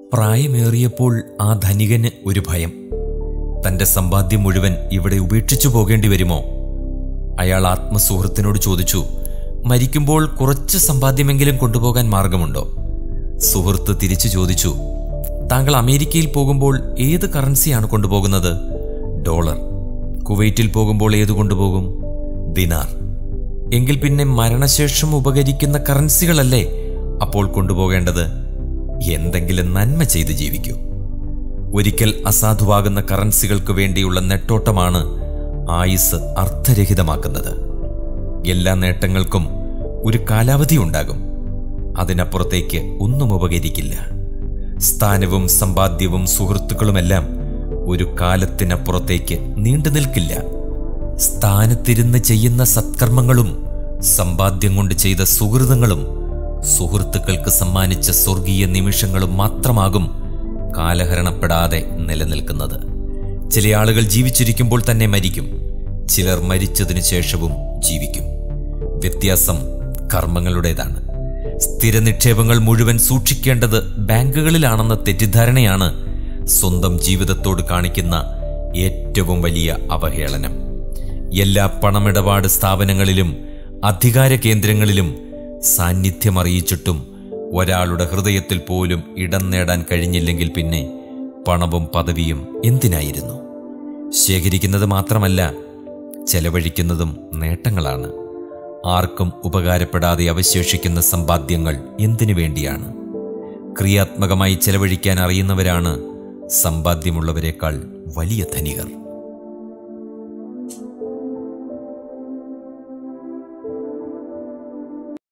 പ്രായമേറിയപ്പോൾ ആ ധനികന് ഒരു ഭയം തന്റെ സമ്പാദ്യം മുഴുവൻ ഇവിടെ ഉപേക്ഷിച്ചു പോകേണ്ടി വരുമോ അയാൾ ആത്മസുഹൃത്തിനോട് ചോദിച്ചു മരിക്കുമ്പോൾ കുറച്ച് സമ്പാദ്യമെങ്കിലും കൊണ്ടുപോകാൻ മാർഗമുണ്ടോ സുഹൃത്ത് തിരിച്ചു ചോദിച്ചു താങ്കൾ അമേരിക്കയിൽ പോകുമ്പോൾ ഏത് കറൻസിയാണ് കൊണ്ടുപോകുന്നത് ഡോളർ കുവൈറ്റിൽ പോകുമ്പോൾ ഏത് കൊണ്ടുപോകും ദിനാർ എങ്കിൽ പിന്നെ മരണശേഷം ഉപകരിക്കുന്ന കറൻസികളല്ലേ അപ്പോൾ കൊണ്ടുപോകേണ്ടത് എന്തെങ്കിലും നന്മ ചെയ്ത് ജീവിക്കൂ ഒരിക്കൽ അസാധുവാകുന്ന കറൻസികൾക്ക് വേണ്ടിയുള്ള നെട്ടോട്ടമാണ് ആയുസ് അർത്ഥരഹിതമാക്കുന്നത് എല്ലാ നേട്ടങ്ങൾക്കും ഒരു കാലാവധി ഉണ്ടാകും അതിനപ്പുറത്തേക്ക് ഒന്നും ഉപകരിക്കില്ല സ്ഥാനവും സമ്പാദ്യവും സുഹൃത്തുക്കളുമെല്ലാം ഒരു കാലത്തിനപ്പുറത്തേക്ക് നീണ്ടു നിൽക്കില്ല സ്ഥാനത്തിരുന്ന് ചെയ്യുന്ന സത്കർമ്മങ്ങളും സമ്പാദ്യം കൊണ്ട് ചെയ്ത സുഹൃതങ്ങളും സുഹൃത്തുക്കൾക്ക് സമ്മാനിച്ച സ്വർഗീയ നിമിഷങ്ങളും മാത്രമാകും കാലഹരണപ്പെടാതെ നിലനിൽക്കുന്നത് ചില ആളുകൾ ജീവിച്ചിരിക്കുമ്പോൾ തന്നെ മരിക്കും ചിലർ മരിച്ചതിനു ശേഷവും ജീവിക്കും വ്യത്യാസം കർമ്മങ്ങളുടേതാണ് സ്ഥിര നിക്ഷേപങ്ങൾ മുഴുവൻ സൂക്ഷിക്കേണ്ടത് ബാങ്കുകളിലാണെന്ന തെറ്റിദ്ധാരണയാണ് സ്വന്തം ജീവിതത്തോട് കാണിക്കുന്ന ഏറ്റവും വലിയ അവഹേളനം എല്ലാ പണമിടപാട് സ്ഥാപനങ്ങളിലും അധികാര കേന്ദ്രങ്ങളിലും സാന്നിധ്യം അറിയിച്ചിട്ടും ഒരാളുടെ ഹൃദയത്തിൽ പോലും ഇടം നേടാൻ കഴിഞ്ഞില്ലെങ്കിൽ പിന്നെ പണവും പദവിയും എന്തിനായിരുന്നു ശേഖരിക്കുന്നത് മാത്രമല്ല ചെലവഴിക്കുന്നതും നേട്ടങ്ങളാണ് ആർക്കും ഉപകാരപ്പെടാതെ അവശേഷിക്കുന്ന സമ്പാദ്യങ്ങൾ എന്തിനു വേണ്ടിയാണ് ക്രിയാത്മകമായി ചെലവഴിക്കാൻ അറിയുന്നവരാണ് സമ്പാദ്യമുള്ളവരെക്കാൾ വലിയ ധനികർ